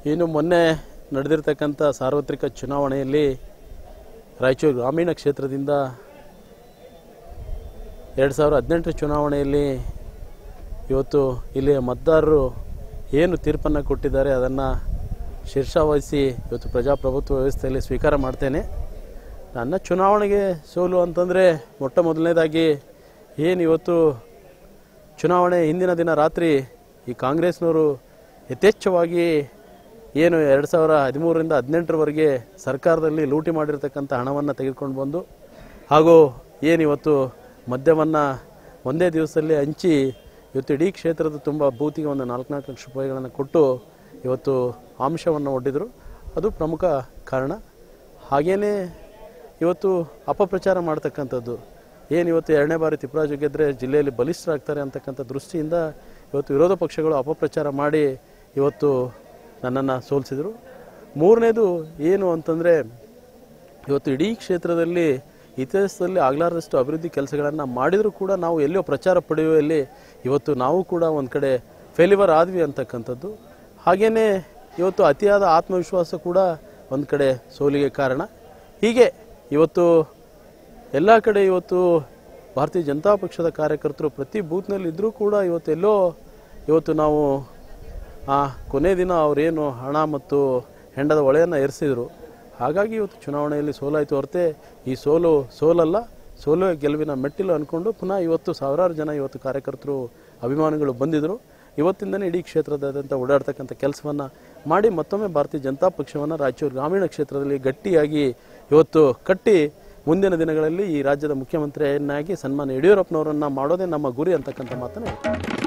ಇನ್ನು ಮೊನ್ನೆ ನಡೆದಿರ್ತಕ್ಕಂಥ ಸಾರ್ವತ್ರಿಕ ಚುನಾವಣೆಯಲ್ಲಿ ರಾಯಚೂರು ಗ್ರಾಮೀಣ ಕ್ಷೇತ್ರದಿಂದ ಎರಡು ಸಾವಿರದ ಹದಿನೆಂಟರ ಚುನಾವಣೆಯಲ್ಲಿ ಇವತ್ತು ಇಲ್ಲಿಯ ಮತದಾರರು ಏನು ತೀರ್ಪನ್ನು ಕೊಟ್ಟಿದ್ದಾರೆ ಅದನ್ನು ಶೀರ್ಷವಹಿಸಿ ಇವತ್ತು ಪ್ರಜಾಪ್ರಭುತ್ವ ವ್ಯವಸ್ಥೆಯಲ್ಲಿ ಸ್ವೀಕಾರ ಮಾಡ್ತೇನೆ ನನ್ನ ಚುನಾವಣೆಗೆ ಸೋಲು ಅಂತಂದರೆ ಮೊಟ್ಟ ಮೊದಲನೇದಾಗಿ ಏನು ಇವತ್ತು ಚುನಾವಣೆ ಹಿಂದಿನ ದಿನ ರಾತ್ರಿ ಈ ಕಾಂಗ್ರೆಸ್ನವರು ಯಥೇಚ್ಛವಾಗಿ ಏನು ಎರಡು ಸಾವಿರ ಹದಿಮೂರರಿಂದ ಹದಿನೆಂಟರವರೆಗೆ ಸರ್ಕಾರದಲ್ಲಿ ಲೂಟಿ ಮಾಡಿರ್ತಕ್ಕಂಥ ಹಣವನ್ನು ತೆಗೆದುಕೊಂಡು ಬಂದು ಹಾಗೂ ಏನು ಇವತ್ತು ಮದ್ಯವನ್ನು ಒಂದೇ ದಿವಸದಲ್ಲಿ ಹಂಚಿ ಇವತ್ತು ಇಡೀ ಕ್ಷೇತ್ರದ ತುಂಬ ಬೂತಿಗೆ ಒಂದು ನಾಲ್ಕು ನಾಲ್ಕು ಲಕ್ಷ ರೂಪಾಯಿಗಳನ್ನು ಕೊಟ್ಟು ಇವತ್ತು ಆಂಶವನ್ನು ಒಡ್ಡಿದರು ಅದು ಪ್ರಮುಖ ಕಾರಣ ಹಾಗೆಯೇ ಇವತ್ತು ಅಪಪ್ರಚಾರ ಮಾಡ್ತಕ್ಕಂಥದ್ದು ಏನು ಇವತ್ತು ಎರಡನೇ ಬಾರಿ ತಿಪ್ಪರಾಜು ಗೆದ್ದರೆ ಜಿಲ್ಲೆಯಲ್ಲಿ ಬಲಿಷ್ಠರಾಗ್ತಾರೆ ಅಂತಕ್ಕಂಥ ದೃಷ್ಟಿಯಿಂದ ಇವತ್ತು ವಿರೋಧ ಪಕ್ಷಗಳು ಅಪಪ್ರಚಾರ ಮಾಡಿ ಇವತ್ತು ನನ್ನನ್ನು ಸೋಲಿಸಿದರು ಮೂರನೇದು ಏನು ಅಂತಂದರೆ ಇವತ್ತು ಇಡೀ ಕ್ಷೇತ್ರದಲ್ಲಿ ಇತಿಹಾಸದಲ್ಲಿ ಆಗಲಾರದಷ್ಟು ಅಭಿವೃದ್ಧಿ ಕೆಲಸಗಳನ್ನು ಮಾಡಿದರೂ ಕೂಡ ನಾವು ಎಲ್ಲೋ ಪ್ರಚಾರ ಪಡೆಯುವಲ್ಲಿ ಇವತ್ತು ನಾವು ಕೂಡ ಒಂದು ಕಡೆ ಫೇಲ್ಯೂವರ್ ಆದ್ವಿ ಅಂತಕ್ಕಂಥದ್ದು ಹಾಗೆಯೇ ಇವತ್ತು ಅತಿಯಾದ ಆತ್ಮವಿಶ್ವಾಸ ಕೂಡ ಒಂದು ಕಡೆ ಸೋಲಿಗೆ ಕಾರಣ ಹೀಗೆ ಇವತ್ತು ಎಲ್ಲ ಕಡೆ ಇವತ್ತು ಭಾರತೀಯ ಜನತಾ ಪಕ್ಷದ ಕಾರ್ಯಕರ್ತರು ಪ್ರತಿ ಬೂತ್ನಲ್ಲಿ ಇದ್ದರೂ ಕೂಡ ಇವತ್ತೆಲ್ಲೋ ಇವತ್ತು ನಾವು ಆ ಕೊನೆ ದಿನ ಅವರೇನು ಹಣ ಮತ್ತು ಹೆಂಡದ ಒಳೆಯನ್ನು ಎರೆಸಿದರು ಹಾಗಾಗಿ ಇವತ್ತು ಚುನಾವಣೆಯಲ್ಲಿ ಸೋಲಾಯಿತು ಹೊರತೆ ಈ ಸೋಲು ಸೋಲಲ್ಲ ಸೋಲು ಗೆಲುವಿನ ಮೆಟ್ಟಿಲು ಅಂದ್ಕೊಂಡು ಪುನಃ ಇವತ್ತು ಸಾವಿರಾರು ಜನ ಇವತ್ತು ಕಾರ್ಯಕರ್ತರು ಅಭಿಮಾನಿಗಳು ಬಂದಿದ್ದರು ಇವತ್ತಿಂದನೇ ಇಡೀ ಕ್ಷೇತ್ರದಾದ್ಯಂತ ಓಡಾಡ್ತಕ್ಕಂಥ ಕೆಲಸವನ್ನು ಮಾಡಿ ಮತ್ತೊಮ್ಮೆ ಭಾರತೀಯ ಜನತಾ ಪಕ್ಷವನ್ನು ರಾಯಚೂರು ಗ್ರಾಮೀಣ ಕ್ಷೇತ್ರದಲ್ಲಿ ಗಟ್ಟಿಯಾಗಿ ಇವತ್ತು ಕಟ್ಟಿ ಮುಂದಿನ ದಿನಗಳಲ್ಲಿ ಈ ರಾಜ್ಯದ ಮುಖ್ಯಮಂತ್ರಿಯನ್ನಾಗಿ ಸನ್ಮಾನ್ಯ ಯಡಿಯೂರಪ್ಪನವರನ್ನು ಮಾಡೋದೇ ನಮ್ಮ ಗುರಿ ಅಂತಕ್ಕಂಥ ಮಾತನ್ನು ಹೇಳ್ತೀನಿ.